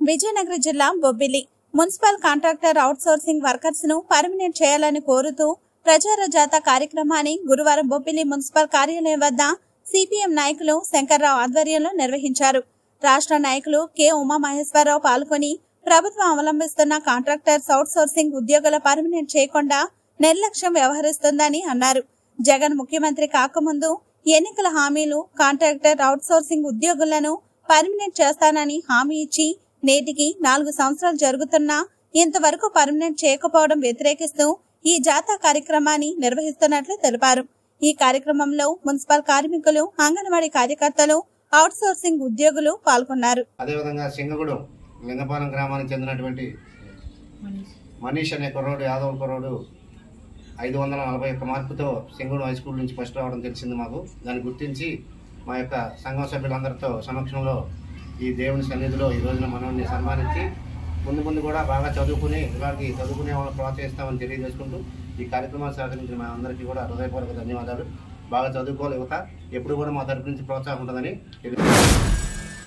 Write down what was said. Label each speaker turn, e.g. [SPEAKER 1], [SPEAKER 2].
[SPEAKER 1] విజయనగరం జిల్లా Bobbili municipal contractor outsourcing workers ను permanent చేయాలని కోరుతూ ప్రచార జాత కార్యక్రమాన్ని గురువారం బొబ్బిలి మున్సిపల్ కార్యాలయం వద్ద సిపిఎం నాయకులు శంకర్రావు ఆధ్వర్యంలో నిర్వహించారు రాష్ట్ర నాయకులు కె ఉమామహేశ్వరరావు పాల్గొని ప్రభుత్వం అవలంబిస్తున్న కాంట్రాక్టర్స్ అవుట్సోర్సింగ్ ఉద్యోగుల పర్మినెంట్ చేయకుండా నిర్లక్ష్యం వ్యవహరిస్తుందని అన్నారు జగన్ ముఖ్యమంత్రి కాకముందు ఎన్నికల హామీలు కాంట్రాక్టర్ అవుట్సోర్సింగ్ ఉద్యోగులను పర్మినెంట్ చేస్తానని హామీ ఇచ్చి నేటికి నాలుగు సంవత్సరాలు జరుగుతున్నా ఇంతవరకు పర్మినెంట్ చేయకపోవడం వ్యతిరేకిస్తూ ఈ జాతా కార్యక్రమాన్ని నిర్వహిస్తున్నట్లు తెలిపారు ఈ కార్యక్రమంలో మున్సిపల్ కార్మికులు అంగన్వాడీ కార్యకర్తలు అవుట్సోర్సింగ్ ఉద్యోగులు పాల్గొన్నారు
[SPEAKER 2] అదేవిధంగా సింగగూడెం లింగపాలెం గ్రామానికి చెందినటువంటి మనీష్ అనే కుర్రోడు యాదవ్ కుర్రోడు ఐదు వందల నలభై ఒక్క మార్కుతో సింగూడు హై స్కూల్ నుంచి ఫస్ట్ రావడం తెలిసింది మాకు దాన్ని గుర్తించి మా యొక్క సంఘం సభ్యులందరితో సమక్షంలో ఈ దేవుని సన్నిధిలో ఈ రోజున మనల్ని సన్మానించి ముందు ముందు కూడా బాగా చదువుకుని ఇలాంటి చదువుకునే వాళ్ళని ప్రోత్సహిస్తామని తెలియజేసుకుంటూ ఈ కార్యక్రమాలు సహకరించిన మా అందరికీ కూడా హృదయపూర్వక ధన్యవాదాలు బాగా చదువుకోవాలి యువత ఎప్పుడు కూడా మా తరపు నుంచి ప్రోత్సాహం ఉంటుందని తెలియజేస్తున్నాను